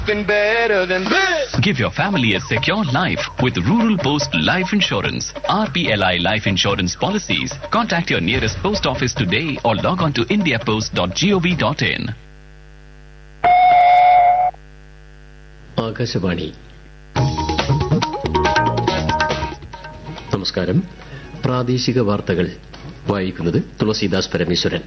Been better than this. Give your family a secure life with Rural Post Life Insurance. RPLI Life Insurance policies. Contact your nearest post office today or log on to indiapost.gov.in. Akashvani നമസ്കാരം പ്രാദേശിക വാർത്തകൾ വായിക്കുന്നത് തുളസീദാസ് പരമേശ്വരൻ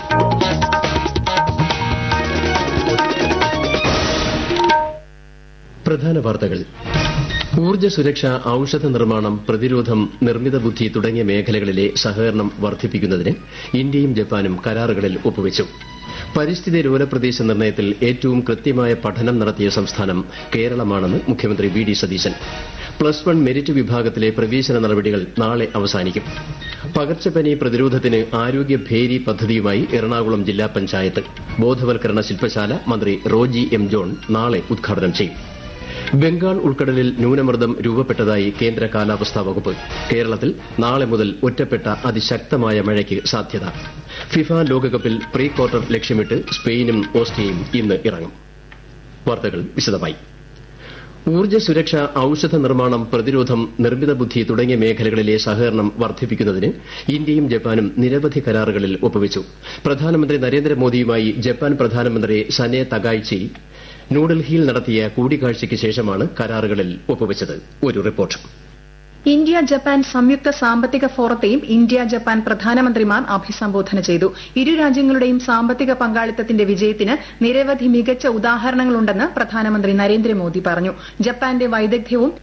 പ്രധാന വാർത്തകൾ ഊർജ്ജ സുരക്ഷ ഔഷധ നിർമ്മാണം പ്രതിരോധം നിർമ്മിത ബുദ്ധി തുടങ്ങിയ മേഖലകളിലെ സഹകരണം വർദ്ധിപ്പിക്കുന്നതിന് ഇന്ത്യയും ജപ്പാനും കരാറുകളിൽ ഒപ്പുവച്ചു പരിസ്ഥിതി ലോല പ്രദേശ നിർണയത്തിൽ ഏറ്റവും കൃത്യമായ പഠനം നടത്തിയ സംസ്ഥാനം കേരളമാണെന്ന് മുഖ്യമന്ത്രി V D Satheesan plus one merit വിഭാഗത്തിലെ പ്രവേശന നടപടികൾ നാളെ അവസാനിക്കും പകർച്ചപ്പനി പ്രതിരോധത്തിന് ആരോഗ്യ ഭേരി പദ്ധതിയുമായി എറണാകുളം ജില്ലാ പഞ്ചായത്ത് ബോധവൽക്കരണ ശില്പശാല മന്ത്രി റോജി എം ജോൺ നാളെ ഉദ്ഘാടനം ചെയ്യും ബംഗാൾ ഉൾക്കടലിൽ ന്യൂനമർദ്ദം രൂപപ്പെട്ടതായി കേന്ദ്ര കാലാവസ്ഥാ വകുപ്പ് കേരളത്തിൽ നാളെ മുതൽ ഒറ്റപ്പെട്ട അതിശക്തമായ മഴയ്ക്ക് സാധ്യത ഫിഫ ലോകകപ്പിൽ പ്രീ ക്വാർട്ടർ ലക്ഷ്യമിട്ട് സ്പെയിനും ഓസ്ട്രിയയും ഇന്ന് ഇറങ്ങും വാർത്തകൾ വിശദമായി ഊർജ്ജ സുരക്ഷ ഔഷധ നിർമ്മാണം പ്രതിരോധം നിർമ്മിത ബുദ്ധി തുടങ്ങിയ മേഖലകളിലെ സഹകരണം വർദ്ധിപ്പിക്കുന്നതിന് ഇന്ത്യയും ജപ്പാനും നിരവധി കരാറുകളിൽ ഒപ്പുവച്ചു പ്രധാനമന്ത്രി നരേന്ദ്രമോദിയുമായി ജപ്പാൻ പ്രധാനമന്ത്രി സനെ തകായ്ചി ന്യൂഡൽഹിയിൽ നടത്തിയ കൂടിക്കാഴ്ചയ്ക്ക് ശേഷമാണ് കരാറുകളിൽ ഒപ്പുവച്ചത് ഒരു റിപ്പോർട്ട് ഇന്ത്യ ജപ്പാൻ സംയുക്ത സാമ്പത്തിക ഫോറത്തെയും ഇന്ത്യ ജപ്പാൻ പ്രധാനമന്ത്രിമാർ അഭിസംബോധന ചെയ്തു ഇരു രാജ്യങ്ങളുടെയും സാമ്പത്തിക പങ്കാളിത്തത്തിന്റെ വിജയത്തിന് നിരവധി മികച്ച ഉദാഹരണങ്ങളുണ്ടെന്ന് പ്രധാനമന്ത്രി നരേന്ദ്രമോദി പറഞ്ഞു ജപ്പാന്റെ വൈദഗ്ധ്യവും